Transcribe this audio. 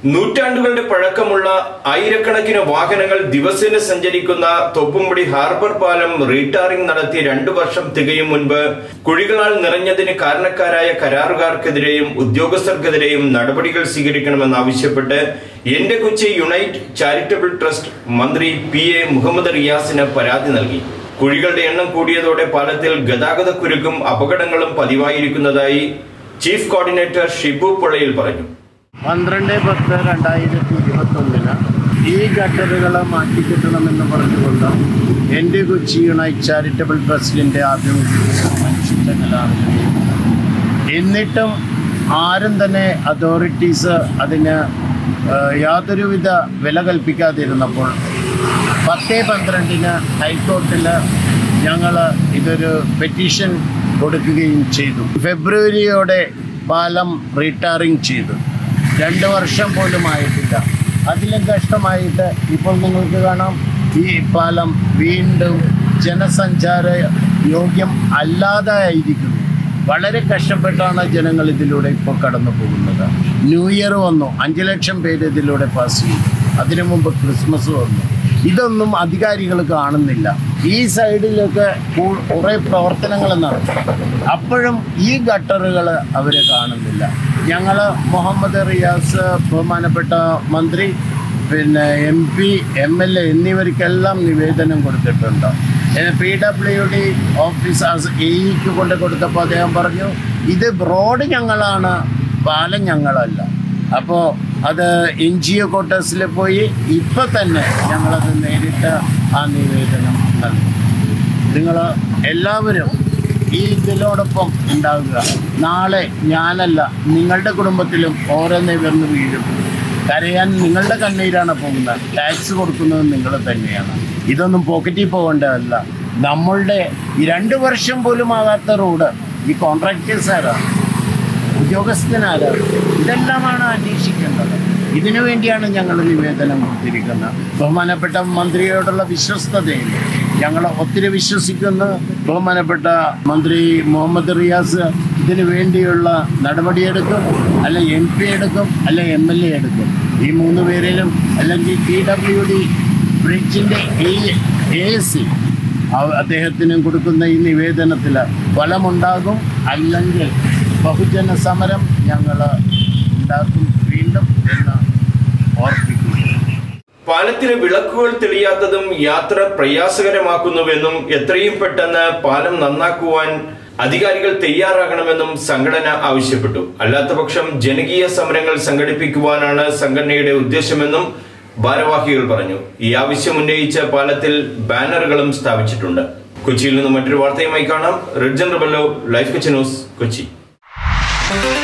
നൂറ്റാണ്ടുകളുടെ പഴക്കമുള്ള ആയിരക്കണക്കിന് വാഹനങ്ങൾ ദിവസേന സഞ്ചരിക്കുന്ന തൊപ്പുംപടി ഹാർബർ പാലം റീടാറിംഗ് നടത്തി രണ്ടു വർഷം തികയും മുൻപ് കുഴികളാൽ നിറഞ്ഞതിന് കാരണക്കാരായ കരാറുകാർക്കെതിരെയും ഉദ്യോഗസ്ഥർക്കെതിരെയും നടപടികൾ സ്വീകരിക്കണമെന്നാവശ്യപ്പെട്ട് എന്റെ കൊച്ചി യുണൈറ്റ് ചാരിറ്റബിൾ ട്രസ്റ്റ് മന്ത്രി പി എ മുഹമ്മദ് റിയാസിന് പരാതി നൽകി കുഴികളുടെ എണ്ണം കൂടിയതോടെ പാലത്തിൽ ഗതാഗത കുരുക്കും അപകടങ്ങളും പതിവായിരിക്കുന്നതായി ചീഫ് കോർഡിനേറ്റർ ഷിബു പുഴയിൽ പറഞ്ഞു പന്ത്രണ്ട് പത്ത് രണ്ടായിരത്തി ഇരുപത്തൊന്നിന് ഈ ഗട്ടറുകൾ മാറ്റിക്കിട്ടണമെന്ന് പറഞ്ഞുകൊണ്ട് എൻ്റെ കൊച്ചി യുണൈറ്റ് ചാരിറ്റബിൾ ട്രസ്റ്റിൻ്റെ ആഭിമുഖ്യത്തിൽ മനുഷ്യ കലാപനം എന്നിട്ടും ആരും തന്നെ അതോറിറ്റീസ് അതിന് ആ, യാതൊരുവിധ വില കൽപ്പിക്കാതിരുന്നപ്പോൾ പത്ത് പന്ത്രണ്ടിന് ഹൈക്കോർട്ടിൽ ഞങ്ങൾ ഇതൊരു പെറ്റീഷൻ കൊടുക്കുകയും ചെയ്തു ഫെബ്രുവരിയോടെ പാലം റീടാറിങ് ചെയ്തു രണ്ട് വർഷം പോലും ആയിട്ടില്ല അതിലും കഷ്ടമായിട്ട് ഇപ്പോൾ നിങ്ങൾക്ക് കാണാം ഈ പാലം വീണ്ടും ജനസഞ്ചാര യോഗ്യം അല്ലാതായിരിക്കുന്നു വളരെ കഷ്ടപ്പെട്ടാണ് ജനങ്ങൾ ഇതിലൂടെ ഇപ്പോൾ കടന്നു പോകുന്നത് ന്യൂ ഇയർ വന്നു അഞ്ച് ലക്ഷം പേര് ഇതിലൂടെ പാസ് ചെയ്തു അതിനു മുമ്പ് ക്രിസ്മസ് വന്നു ഇതൊന്നും അധികാരികൾ കാണുന്നില്ല ഈ സൈഡിലൊക്കെ കൂ- കുറേ പ്രവർത്തനങ്ങൾ നടത്തും അപ്പോഴും ഈ ഗട്ടറുകൾ അവർ കാണുന്നില്ല ഞങ്ങൾ മുഹമ്മദ് റിയാസ് ബഹുമാനപ്പെട്ട മന്ത്രി പിന്നെ M P M L A എന്നിവർക്കെല്ലാം നിവേദനം കൊടുത്തിട്ടുണ്ട് പി ഡബ്ല്യു ഡി ഓഫീസ് എയ്ക്ക് കൊണ്ട് കൊടുത്തപ്പോൾ അദ്ദേഹം പറഞ്ഞു ഇത് റോഡ് ഞങ്ങളാണ് പാലം ഞങ്ങളല്ല അപ്പോൾ അത് എൻ ജി ഒ ക്വാർട്ടേഴ്സിൽ പോയി ഇപ്പം തന്നെ ഞങ്ങളത് നേരിട്ട് ആ നിവേദനം നൽകി നിങ്ങൾ എല്ലാവരും ഈ ഇതിനോടൊപ്പം ഉണ്ടാവുക നാളെ ഞാനല്ല നിങ്ങളുടെ കുടുംബത്തിലും ഓരോന്നേ വന്ന് വീഴും കരയാൻ നിങ്ങളുടെ കണ്ണീരാണ് പോകുന്നത് ടാക്സ് കൊടുക്കുന്നത് നിങ്ങൾ തന്നെയാണ് ഇതൊന്നും പോക്കറ്റിൽ പോകേണ്ടതല്ല നമ്മളുടെ ഈ രണ്ട് വർഷം പോലും ആകാത്ത റോഡ് ഈ കോൺട്രാക്ടേഴ്സ് ആരാണ് ഉദ്യോഗസ്ഥനാരാണ് ഇതെല്ലാമാണ് അന്വേഷിക്കേണ്ടത് ഇതിനു വേണ്ടിയാണ് ഞങ്ങൾ നിവേദനം കൊടുത്തിരിക്കുന്നത് ബഹുമാനപ്പെട്ട മന്ത്രിയോടുള്ള വിശ്വസ്തതയിൽ ഞങ്ങൾ ഒത്തിരി വിശ്വസിക്കുന്നു ബഹുമാനപ്പെട്ട മന്ത്രി മുഹമ്മദ് റിയാസ് ഇതിനു വേണ്ടിയുള്ള നടപടിയെടുക്കും അല്ല എം പി എടുക്കും അല്ല എം എൽ എ എടുക്കും ഈ മൂന്ന് പേരിലും അല്ലെങ്കിൽ പി ഡബ്ല്യു ഡി ബ്രിഡ്ജിൻ്റെ എ എസ് സി അദ്ദേഹത്തിനും കൊടുക്കുന്ന ഈ നിവേദനത്തിൽ ഫലമുണ്ടാകും അല്ലെങ്കിൽ ബഹുജന സമരം ഞങ്ങൾ ഉണ്ടാക്കും വീണ്ടും എന്ന് ഓർപ്പിക്കുന്നു പാലത്തിലെ വിളക്കുകൾ തെളിയാത്തതും യാത്ര പ്രയാസകരമാക്കുന്നുവെന്നും എത്രയും പെട്ടെന്ന് പാലം നന്നാക്കുവാൻ അധികാരികൾ തയ്യാറാകണമെന്നും സംഘടന ആവശ്യപ്പെട്ടു അല്ലാത്തപക്ഷം ജനകീയ സമരങ്ങൾ സംഘടിപ്പിക്കുവാനാണ് സംഘടനയുടെ ഉദ്ദേശമെന്നും ഭാരവാഹികൾ പറഞ്ഞു ഈ ആവശ്യം ഉന്നയിച്ച പാലത്തിൽ ബാനറുകളും സ്ഥാപിച്ചിട്ടുണ്ട് കൊച്ചിയിൽ നിന്ന് മറ്റൊരു വാർത്തയുമായി കാണാം റിഡ്ജൻ റബല്ലോ ലൈഫ് കൊച്ചി ന്യൂസ് കൊച്ചി